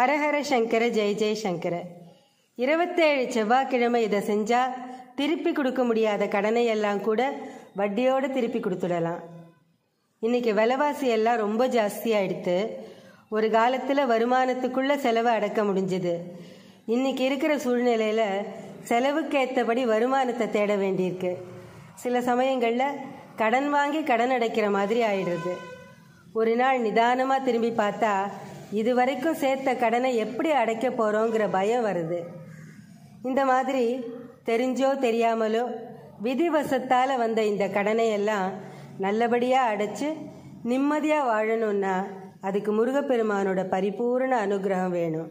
ஹரஹர சங்கர ஜெய் ஜெய் சங்கர இருபத்தேழு செவ்வாய்க்கிழமை இதை செஞ்சா திருப்பி கொடுக்க முடியாத கடனை எல்லாம் கூட வட்டியோடு திருப்பி கொடுத்துடலாம் இன்னைக்கு விலைவாசி எல்லாம் ரொம்ப ஜாஸ்தியாயிடுத்து ஒரு காலத்தில் வருமானத்துக்குள்ள செலவை அடக்க முடிஞ்சது இன்னைக்கு இருக்கிற சூழ்நிலையில் செலவுக்கு ஏற்றபடி வருமானத்தை தேட வேண்டியிருக்கு சில சமயங்களில் கடன் வாங்கி கடன் அடைக்கிற மாதிரி ஆயிடுறது ஒரு நாள் நிதானமாக திரும்பி பார்த்தா இது வரைக்கும் சேர்த்த கடனை எப்படி அடைக்க போகிறோங்கிற பயம் வருது இந்த மாதிரி தெரிஞ்சோ தெரியாமலோ விதிவசத்தால் வந்த இந்த கடனை எல்லாம் நல்லபடியாக அடைச்சு நிம்மதியாக வாழணும்னா அதுக்கு முருகப்பெருமானோட பரிபூர்ண அனுகிரகம் வேணும்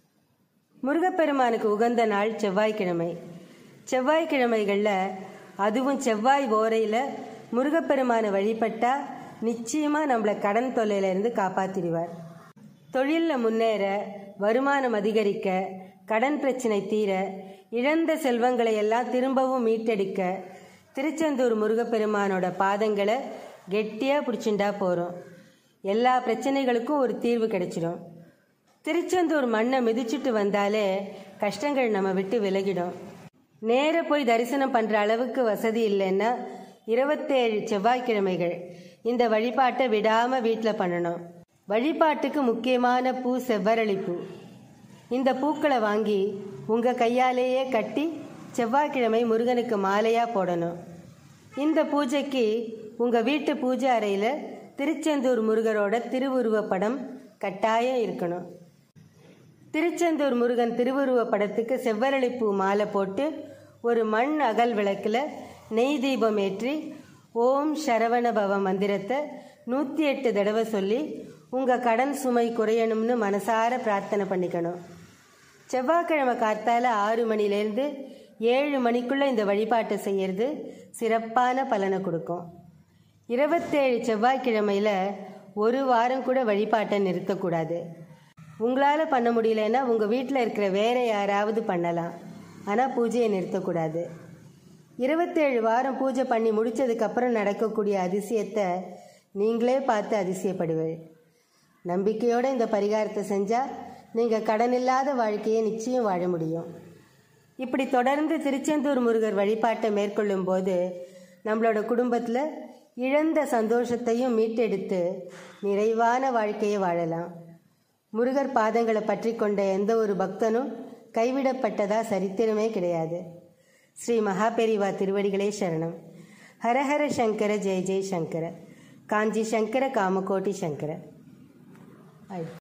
முருகப்பெருமானுக்கு உகந்த நாள் செவ்வாய்க்கிழமை செவ்வாய்க்கிழமைகளில் அதுவும் செவ்வாய் ஓரையில் முருகப்பெருமானை வழிபட்டா நிச்சயமாக நம்மளை கடன் தொல்லையிலேருந்து காப்பாற்றிடுவார் தொழிலில் முன்னேற வருமானம் அதிகரிக்க கடன் பிரச்சனை தீர இழந்த செல்வங்களை எல்லாம் திரும்பவும் மீட்டெடுக்க திருச்செந்தூர் முருகப்பெருமானோட பாதங்களை கெட்டியாக பிடிச்சிண்டா போகிறோம் எல்லா பிரச்சனைகளுக்கும் ஒரு தீர்வு கிடைச்சிடும் திருச்செந்தூர் மண்ணை மிதிச்சுட்டு வந்தாலே கஷ்டங்கள் நம்ம விட்டு விலகிடும் நேர போய் தரிசனம் பண்ணுற அளவுக்கு வசதி இல்லைன்னா இருபத்தேழு செவ்வாய்க்கிழமைகள் இந்த வழிபாட்டை விடாமல் வீட்டில் பண்ணணும் வழிபாட்டுக்கு முக்கியமான பூ செவ்வரளி பூ இந்த பூக்களை வாங்கி உங்கள் கையாலேயே கட்டி செவ்வாய்க்கிழமை முருகனுக்கு மாலையாக போடணும் இந்த பூஜைக்கு உங்கள் வீட்டு பூஜை அறையில் திருச்செந்தூர் முருகரோட திருவுருவப் படம் கட்டாயம் இருக்கணும் திருச்செந்தூர் முருகன் திருவுருவப் படத்துக்கு செவ்வரளிப்பூ மாலை போட்டு ஒரு மண் அகல் விளக்கில் நெய் தீபம் ஏற்றி ஓம் சரவண பவ மந்திரத்தை நூற்றி எட்டு தடவை சொல்லி உங்கள் கடன் சுமை குறையணும்னு மனசார பிரார்த்தனை பண்ணிக்கணும் செவ்வாய்க்கிழமை கார்த்தால ஆறு மணிலேருந்து ஏழு மணிக்குள்ளே இந்த வழிபாட்டை செய்யறது சிறப்பான பலனை கொடுக்கும் இருபத்தேழு செவ்வாய்க்கிழமையில் ஒரு வாரம் கூட வழிபாட்டை நிறுத்தக்கூடாது உங்களால் பண்ண முடியலன்னா உங்கள் வீட்டில் இருக்கிற வேற யாராவது பண்ணலாம் ஆனால் பூஜையை நிறுத்தக்கூடாது இருபத்தேழு வாரம் பூஜை பண்ணி முடிச்சதுக்கப்புறம் நடக்கக்கூடிய அதிசயத்தை நீங்களே பார்த்து அதிசயப்படுவீள் நம்பிக்கையோடு இந்த பரிகாரத்தை செஞ்சால் நீங்கள் கடன் இல்லாத வாழ்க்கையை நிச்சயம் வாழ முடியும் இப்படி தொடர்ந்து திருச்செந்தூர் முருகர் வழிபாட்டை மேற்கொள்ளும் போது நம்மளோட குடும்பத்தில் இழந்த சந்தோஷத்தையும் மீட்டெடுத்து நிறைவான வாழ்க்கையை வாழலாம் முருகர் பாதங்களை பற்றி கொண்ட எந்த ஒரு பக்தனும் கைவிடப்பட்டதா சரித்திரமே கிடையாது ஸ்ரீ மகாபெரிவா திருவடிகளே சரணம் ஹரஹர சங்கர ஜெய ஜெய சங்கர காஞ்சி சங்கர காமகோட்டி சங்கர ஆயிடுச்சு